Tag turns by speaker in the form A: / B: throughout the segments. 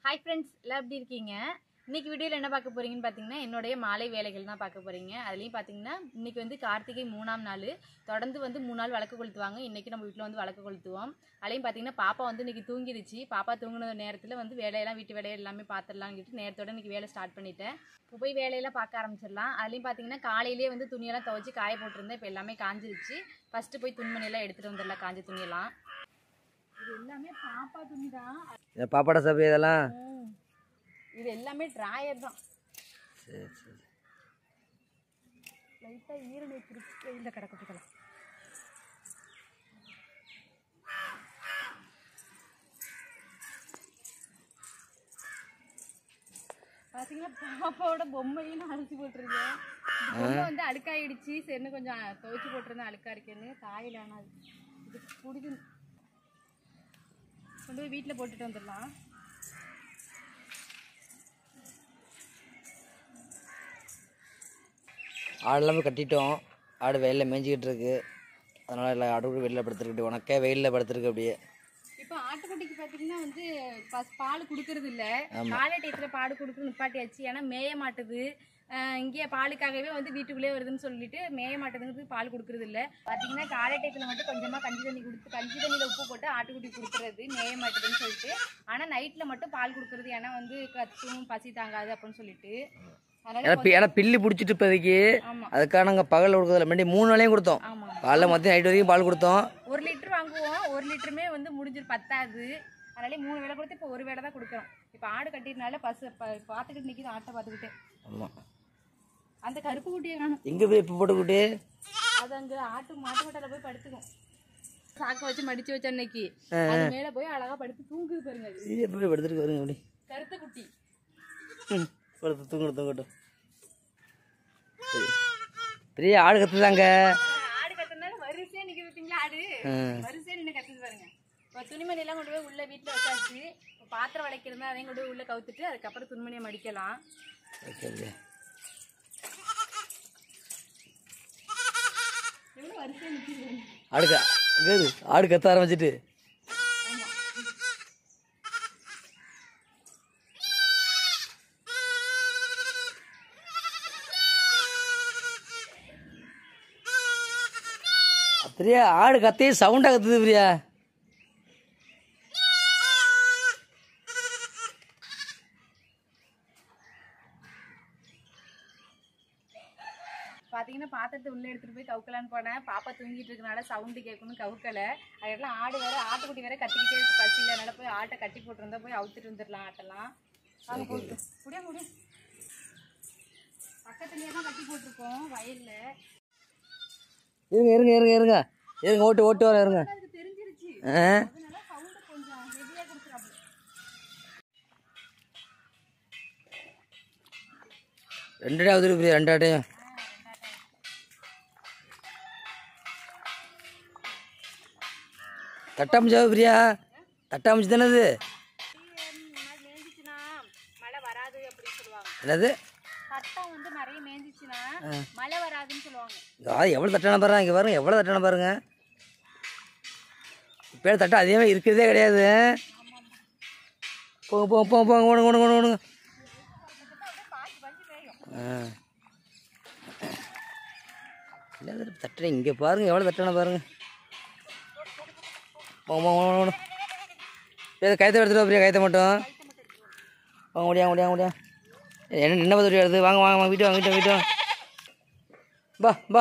A: Hi friends எல்லாம் எப்படி இருக்கீங்க இன்னைக்கு வீடியோவில் என்ன பார்க்க போறீங்கன்னு பார்த்தீங்கன்னா என்னுடைய மாலை வேலைகள் தான் பார்க்க போறீங்க அதுலேயும் பார்த்தீங்கன்னா இன்னைக்கு வந்து கார்த்திகை மூணாம் நாள் தொடர்ந்து வந்து மூணு நாள் வழக்கு கொளுத்துவாங்க இன்னைக்கு நம்ம வீட்டில் வந்து வழக்கு கொளுத்துவோம் அதுலேயும் பார்த்தீங்கன்னா பாப்பா வந்து இன்னைக்கு தூங்கிடுச்சு பாப்பா தூங்கின நேரத்தில் வந்து வேலையெல்லாம் வீட்டு வேலையை எல்லாமே பார்த்துடலாம்னு நேரத்தோட இன்னைக்கு வேலை ஸ்டார்ட் பண்ணிட்டேன் இப்போ போய் வேலையெல்லாம் பார்க்க ஆரம்பிச்சிடலாம் அதுலேயும் பார்த்தீங்கன்னா காலையிலேயே வந்து துணியெல்லாம் துவைச்சி காய போட்டிருந்தேன் இப்போ எல்லாமே காஞ்சிருச்சு ஃபஸ்ட்டு போய் துணிமணியெல்லாம் எடுத்துகிட்டு வந்துடலாம் காஞ்ச துணியெல்லாம் இது எல்லாமே பாப்பா துணி தான்
B: இந்த பாப்பாடா சபை இதெல்லாம்
A: இது எல்லாமே ட்ராயர் தான்
B: சரி சரி
A: லைட்டாக ஈரல் வச்சிருக்கு வெயிலில் கிடக்கட்டுக்கலாம் பார்த்தீங்கன்னா பாப்பாவோட பொம்மையும் நான் அழிச்சு போட்டிருக்கேன் இந்த பொம்மை வந்து அழுக்காயிடுச்சு சரின்னு கொஞ்சம் துவைச்சு போட்டிருந்தேன் அழுக்கா இருக்கேன்னு காயில் ஆனால் அது இது பிடிச்சி கொண்டு போய் வீட்டில் போட்டுட்டு வந்துடலாம்
B: ஆடு போய் கட்டிட்டோம் ஆடு வெயிலில் மேய்ஞ்சிக்கிட்டு இருக்கு அதனால எல்லா ஆடு கூட வெளியில் படுத்துருக்கிட்டு உனக்கே வெயிலில் படுத்துருக்கு அப்படியே
A: இப்போ ஆட்டுக்குட்டிக்கு பார்த்தீங்கன்னா வந்து பஸ் பால் கொடுக்கறது இல்ல காலை டயத்தில் பால் கொடுக்குறது நிப்பாட்டியாச்சு ஏன்னா மேய மாட்டுது அஹ் இங்கே பாலுக்காகவே வந்து வீட்டுக்குள்ளே வருதுன்னு சொல்லிட்டு மேய மாட்டேதுங்கிறது பால் கொடுக்கறது இல்ல பார்த்தீங்கன்னா காலை டயத்தில் மட்டும் கொஞ்சமாக கஞ்சி தண்ணி கொடுத்து கஞ்சி தண்ணியில் உப்பு போட்டு ஆட்டுக்குட்டி கொடுக்குறது மேய மாட்டுதுன்னு சொல்லிட்டு ஆனால் நைட்டில் மட்டும் பால் கொடுக்கறது ஏன்னா வந்து கத்தும் பசி தாங்காது அப்படின்னு சொல்லிட்டு அதனால
B: ஏன்னா பி- ஏன்னா பில்லு பிடிச்சிட்டு இப்போதைக்கு
A: ஆமா
B: அதுக்காக நாங்கள் பகலில் கொடுக்குறதில்ல முன்னாடி மூணு வேளையும் கொடுத்தோம்
A: ஆமாம்
B: காலைல மதியம் நைட் வரைக்கும் பால் கொடுத்தோம்
A: ஒரு லிட்டர் வாங்குவோம் ஒரு லிட்டருமே வந்து முடிஞ்சிரு பத்தாது அதனால மூணு வேளை கொடுத்து இப்போ ஒரு வேளை தான் கொடுக்குறோம் இப்போ ஆடு கட்டினால பசு ப- பார்த்துக்கிட்டு நிற்கிது ஆட்டை பார்த்துக்கிட்டு
B: ஆமாம்
A: அந்த கருப்பு குட்டியை காணும்
B: எங்கே போய் இப்போ போட்டுக்கிட்டு
A: அது அங்கே ஆட்டு மாட்டு கொட்டால போய் படுத்துக்கும் சாக்க வச்சு மடிச்சு வச்ச அன்னைக்கு அது மேலே போய் அழகா படுத்து தூங்குது பாருங்க அது
B: இது எப்படி படுத்துருக்கு வருங்க அப்படி
A: கருத்த குட்டி
B: ம் படுத்து தூங்கட்டும் தூங்கட்டும் சரி பெரிய ஆடு கத்துதாங்க
A: ஆடு கத்துனால வரிசையா நிக்க பார்த்தீங்களா ஆடு வரிசையா நின்று கத்துது பாருங்க இப்போ துணிமணி எல்லாம் கொண்டு போய் உள்ள வீட்டில் வச்சாச்சு இப்போ பாத்திரம் வளைக்கிறதா அதையும் கொண்டு போய் உள்ள கவுத்துட்டு அதுக்கப்புறம் துணிமணியை மடிக்கலாம்
B: சரி
A: எவ்வளோ வரிசையா நிற்கிது
B: ஆடு க கேது ஆடு கத்த ஆரம்பிச்சிட்டு பிரியா ஆடு கத்தையே சவுண்டா கத்துது பிரியா
A: பாத்தீங்கன்னா பாத்திரத்தை உள்ள எடுத்துட்டு போய் கவுக்கலான்னு போனேன் பாப்பா தூங்கிட்டு இருக்கனால சவுண்டு கேட்கணும் கவுக்கல அதெல்லாம் ஆடு வேற ஆட்டுக்குட்டி வேற கத்திக்கிட்டே இருக்கு பசி இல்லைனால போய் ஆட்டை கட்டி போட்டிருந்தா போய் அவுத்துட்டு வந்துடலாம் ஆட்டெல்லாம் வாங்க போட்டு முடியா முடியும் பக்கத்துலயே தான் கட்டி போட்டிருக்கோம் வயல்ல
B: இருங்க இருங்க இருங்க இருங்க இருங்க ஓட்டு ஓட்டு வர இருங்க
A: அதுக்கு தெரிஞ்சிருச்சு
B: ஆ
A: அதனால சவுண்டு கொஞ்சம் ஹெவியா கொடுக்குறாங்க
B: ரெண்டு அடி ஆகுது பிரியா ரெண்டு அடையும் தட்டாமிச்சாவு பிரியா தட்டாமிச்சு தானே இது
A: மேய்ஞ்சிச்சுன்னா மழை வராது அப்படின்னு சொல்லுவாங்க
B: என்னது
A: சட்டம் வந்து நிறைய மேய்ஞ்சிச்சுன்னா மழை வராதுன்னு சொல்லுவாங்க
B: ஆ எவ்வளோ தட்டான பாருங்க இங்கே பாருங்க எவ்வளோ தட்டான பாருங்க இப்போ தட்டை அதிகமாக இருக்கிறதே கிடையாது போங்க போங்க போங்க போங்க ஓடுங்க ஓடுங்க ஓடுங்க ஓடுங்க ஆ என்னது தட்டை இங்கே பாருங்க எவ்வளோ தட்டான பாருங்க போங்க போங்க ஓடுங்க ஓடுங்க ஏதோ கயத்தை எடுத்துட்டு அப்படியே கயத்தை மட்டும் வாங்க முடியா முடியா முடியா என்ன என்ன பதவி வருது வாங்க வாங்க வாங்க வீட்டு வாங்க வீட்டு வீட்டு வாங்க பா பா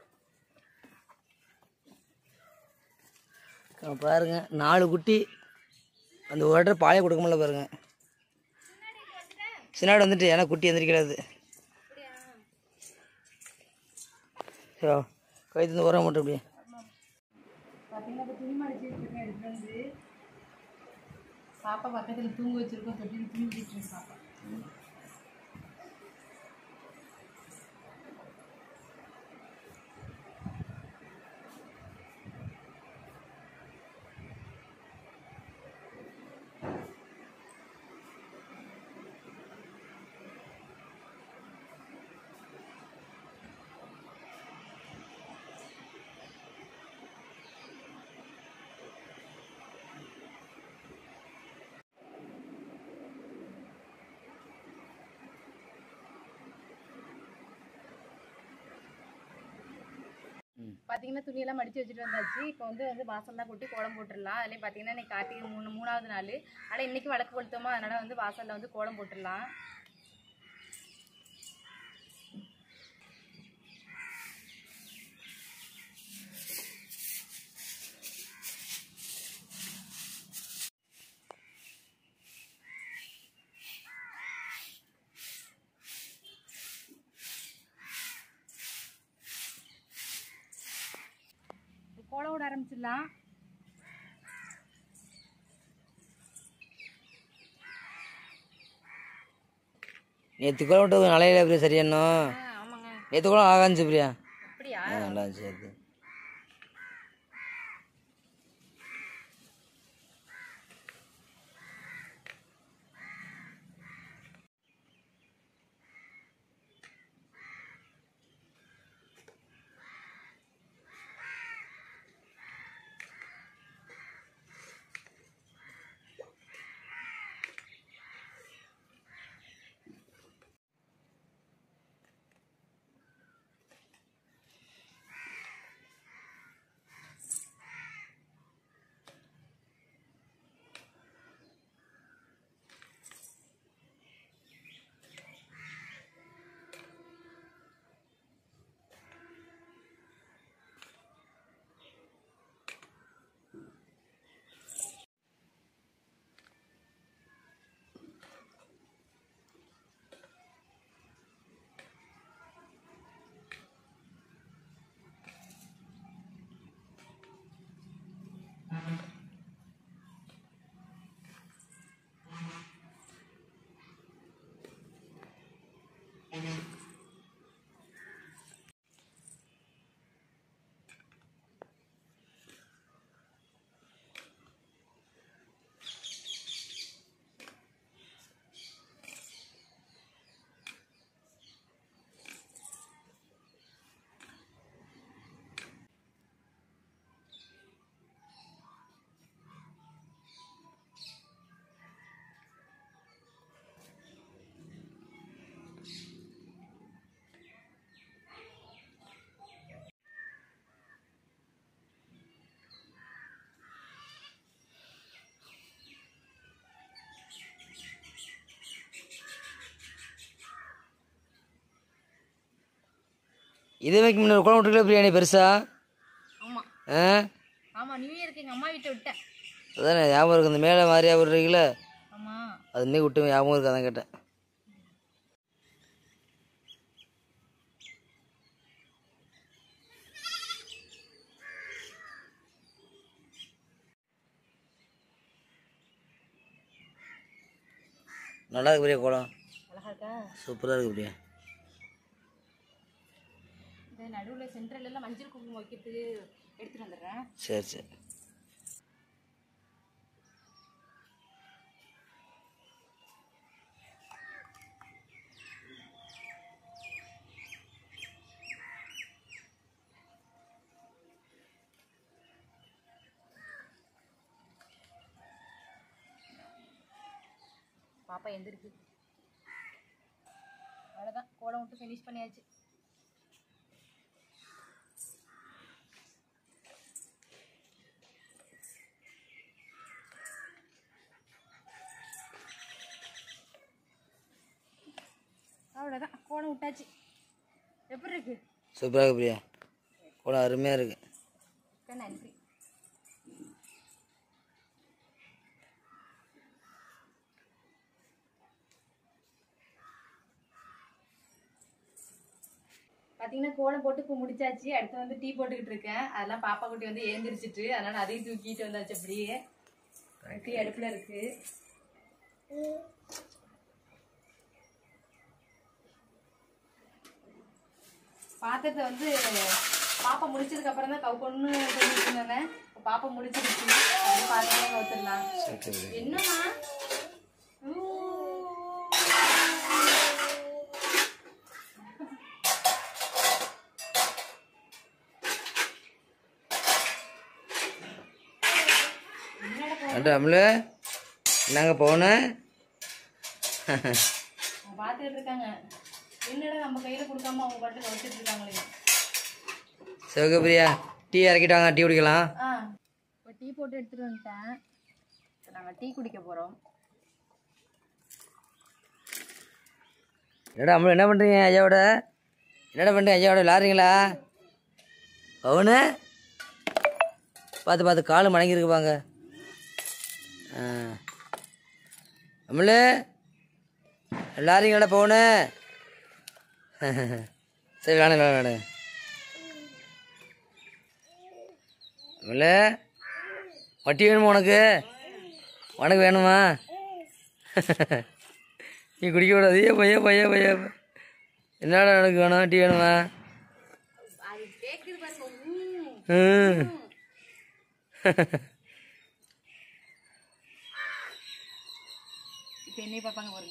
B: அக்கா, பாருங்க நாலு குட்டி அந்த ஒரு இடத்துல பாலே கொடுக்க முடியல பாருங்க சின்னாடி வந்துட்டு ஏன்னா குட்டி எந்திரிக்கிறாது கைத்து உரம் மட்டும் அப்படியே
A: பார்த்தீங்கன்னா இப்போ துணி மடிச்சு வச்சிருக்கேன் எடுத்துட்டு வந்து பாப்பா பக்கத்தில் தூங்க வச்சிருக்கோம் தொட்டில் தூங்கிட்டு இருக்கு பாப்பா பார்த்தீங்கன்னா துணியெல்லாம் மடித்து வச்சுட்டு வந்தாச்சு இப்போ வந்து வந்து வாசல்லாம் கூட்டி கோலம் போட்டுடலாம் அதுலேயும் பார்த்தீங்கன்னா இன்னைக்கு கார்த்திகை மூணு மூணாவது நாள் ஆனால் இன்னைக்கு வழக்கு கொளுத்தோமோ அதனால் வந்து வாசலில் வந்து கோலம் போட்டுடலாம் கோலம் விட ஆரம்பிச்சிடலாம்
B: நேற்று கூட விட்டு நலையில பிரியா சரியானோ
A: ஆ ஆமாங்க
B: நேற்று கூட ஆகாந்துச்சு பிரியா
A: அப்படியா
B: ஆ நல்லா இருந்துச்சு அது இது வைக்க முன்னாடி குழம்பு விட்டுருக்கல பிரியாணி பெருசா
A: ஆமாம்
B: ஆ
A: ஆமாம் நியூ இயருக்கு எங்கள் அம்மா வீட்டை விட்டேன்
B: அதானே ஞாபகம் இருக்கு இந்த மேலே மாதிரியா விடுறீங்கள
A: ஆமாம்
B: அதுமாரி விட்டு ஞாபகம் இருக்கு அதான் கேட்டேன் நல்லா இருக்கு பிரியா குளம்
A: அழகா இருக்கா
B: சூப்பராக இருக்கு பிரியா
A: இந்த நடுவில் சென்ட்ரல் எல்லாம் மஞ்சள் குங்குமம் வைக்கிறதுக்கு எடுத்துட்டு வந்துடுறேன்
B: சரி சரி
A: பாப்பா எந்திருக்கு அவ்வளோதான் கோலம் விட்டு ஃபினிஷ் பண்ணியாச்சு அவ்வளோதான் கோலம் விட்டாச்சு எப்படி இருக்கு
B: சூப்பராக இருக்கு பிரியா குளம் அருமையாக இருக்கு
A: மிக்க நன்றி பார்த்தீங்கன்னா கோலம் போட்டு இப்போ முடிச்சாச்சு அடுத்து வந்து டீ போட்டுக்கிட்டு இருக்கேன் அதெல்லாம் பாப்பா குட்டி வந்து ஏந்திரிச்சிட்டு அதனால அதையும் தூக்கிட்டு வந்தாச்சு அப்படியே டீ அடுப்பில் இருக்கு பாத்திரத்தை வந்து பாப்பா முடிச்சதுக்கு அப்புறம் தான் கவுக்கணும்னு சொல்லிட்டு இருந்தேன் இப்ப பாப்பா முடிச்சிருச்சு அப்படியே பாத்திரம் கவுத்துடலாம்
B: சரி சரி பிரியா.
A: என்னம்மா
B: அண்டு அமலு என்னங்க போகணும்
A: பார்த்துட்டு இருக்காங்க என்னடா நம்ம கையில கொடுக்காம அவங்க பாட்டுக்கு வச்சுட்டு இருக்காங்களே
B: சிவகப்பிரியா டீ இறக்கிட்டு வாங்க டீ குடிக்கலாம்
A: ஆ இப்போ டீ போட்டு எடுத்துகிட்டு வந்துட்டேன் இப்போ நாங்கள் டீ குடிக்க போகிறோம்
B: என்னடா அம்மா என்ன பண்ணுறீங்க ஐயாவோட என்னடா பண்ணுறீங்க ஐயாவோட விளாட்றீங்களா அவனு பார்த்து பார்த்து காலு மடங்கியிருக்கு பாங்க ஆ அம்மளு விளாட்றீங்களா பவுனு சரி விளாடு விளாடு விளாடு அம்மளு வட்டி வேணுமா உனக்கு உனக்கு வேணுமா நீ குடிக்க கூடாது ஏ பையா பையா பையா என்னடா எனக்கு வேணும் டீ வேணுமா
A: அது கேட்குது பாருங்க
B: ம்
A: இப்போ என்னைய பார்ப்பாங்க பாருங்க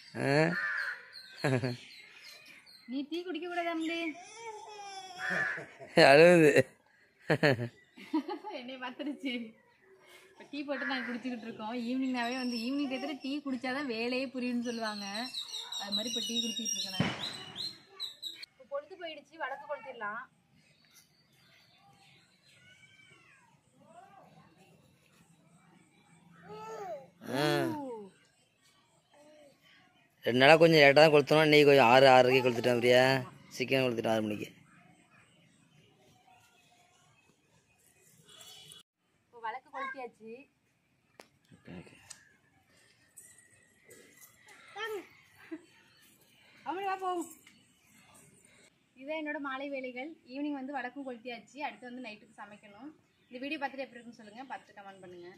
B: ஆ?
A: நீ டீ குடிக்க கூடாது அம்மளி
B: அழுகுது
A: என்னை பார்த்துருச்சு இப்போ டீ போட்டு நாங்கள் குடிச்சிக்கிட்டு இருக்கோம் ஈவினிங்னாவே வந்து ஈவினிங் டயத்தில் டீ குடிச்சாதான் வேலையே புரியும்னு சொல்லுவாங்க அது மாதிரி இப்போ டீ குடிச்சிட்டு இருக்கேன் நான் இப்போ பொழுது போயிடுச்சு வடக்கு கொளுத்திடலாம்
B: ரெண்டு நாளாக கொஞ்சம் லேட்டாக தான் கொளுத்தணும் இன்னைக்கு கொஞ்சம் ஆறு ஆறரைக்கு கொளுத்துட்டேன் பிரியா சீக்கிரம் கொளுத்துட்டேன் ஆறு மணிக்கு
A: இப்போ வழக்கு கொளுத்தியாச்சு அப்படி வா போவோம் இதுதான் என்னோட மாலை வேலைகள் ஈவினிங் வந்து வடக்கும் கொளுத்தியாச்சு அடுத்து வந்து நைட்டுக்கு சமைக்கணும் இந்த வீடியோ பார்த்துட்டு எப்படி இருக்குன்னு சொல்லுங்கள் பார்த்துட்டு கமெண்ட் பண்ணுங்கள்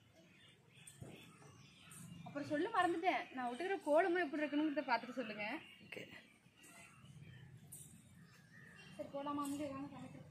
A: அப்புறம் சொல்ல மறந்துட்டேன் நான் விட்டுக்கிற கோலமும் எப்படி இருக்குன்னு பார்த்துட்டு சொல்லுங்கள்
B: ஓகே
A: சரி போலாமா வந்து வாங்க சமைக்கிறோம்